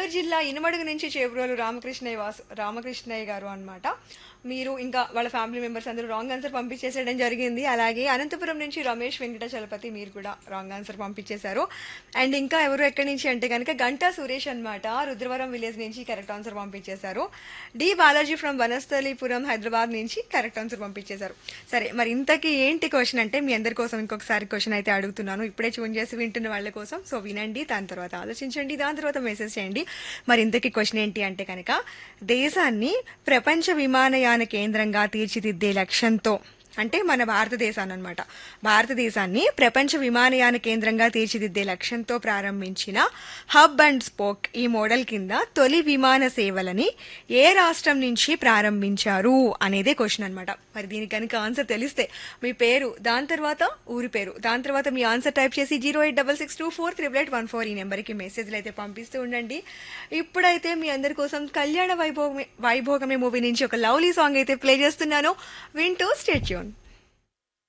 కరీంనగర్ జిల్లా ఇనుమడుగు నుంచి చేబ్రోలు రామకృష్ణయ్య వాసు రామకృష్ణయ్య గారు అన్నమాట మీరు ఇంకా వాళ్ళ ఫ్యామిలీ మెంబర్స్ అందరూ రాంగ్ ఆన్సర్ పంపించేసేయడం జరిగింది అలాగే అనంతపురం నుంచి రమేష్ వెంకట చలపతి మీరు కూడా రాంగ్ ఆన్సర్ పంపించేశారు అండ్ ఇంకా ఎవరు ఎక్కడి నుంచి అంటే కనుక గంటా సురేష్ అన్నమాట రుద్రవరం విలేజ్ నుంచి కరెక్ట్ ఆన్సర్ పంపించేశారు డి బాలాజీ ఫ్రమ్ వనస్థలీపురం హైదరాబాద్ నుంచి కరెక్ట్ ఆన్సర్ పంపించేశారు సరే మరి ఇంతకీ ఏంటి క్వశ్చన్ అంటే మీ అందరి కోసం ఇంకొకసారి క్వశ్చన్ అయితే అడుగుతున్నాను ఇప్పుడే చూన్ చేసి వింటున్న వాళ్ళ కోసం సో వినండి దాని తర్వాత ఆలోచించండి దాని తర్వాత మెసేజ్ చేయండి మరి ఇంతకీ క్వశ్చన్ ఏంటి అంటే కనుక దేశాన్ని ప్రపంచ విమానయాన కేంద్రంగా తీర్చిదిద్దే లక్ష్యంతో అంటే మన భారతదేశాన్ని అనమాట భారతదేశాన్ని ప్రపంచ విమానయాన కేంద్రంగా తీర్చిదిద్దే లక్ష్యంతో ప్రారంభించిన హబ్ అండ్ స్పోక్ ఈ మోడల్ కింద తొలి విమాన సేవలని ఏ రాష్ట్రం నుంచి ప్రారంభించారు అనేదే క్వశ్చన్ అనమాట మరి దీనికి కనుక ఆన్సర్ తెలిస్తే మీ పేరు దాని తర్వాత ఊరి పేరు దాని తర్వాత మీ ఆన్సర్ టైప్ చేసి zero eight double six two four triple eight one four ఈ నెంబర్కి మెసేజ్లు అయితే పంపిస్తూ ఉండండి ఇప్పుడైతే మీ అందరి కోసం కళ్యాణ వైభోగమే వైభోగమే మూవీ నుంచి ఒక లవ్లీ సాంగ్ అయితే ప్లే చేస్తున్నాను వింటూ స్టేట్ ట్యూన్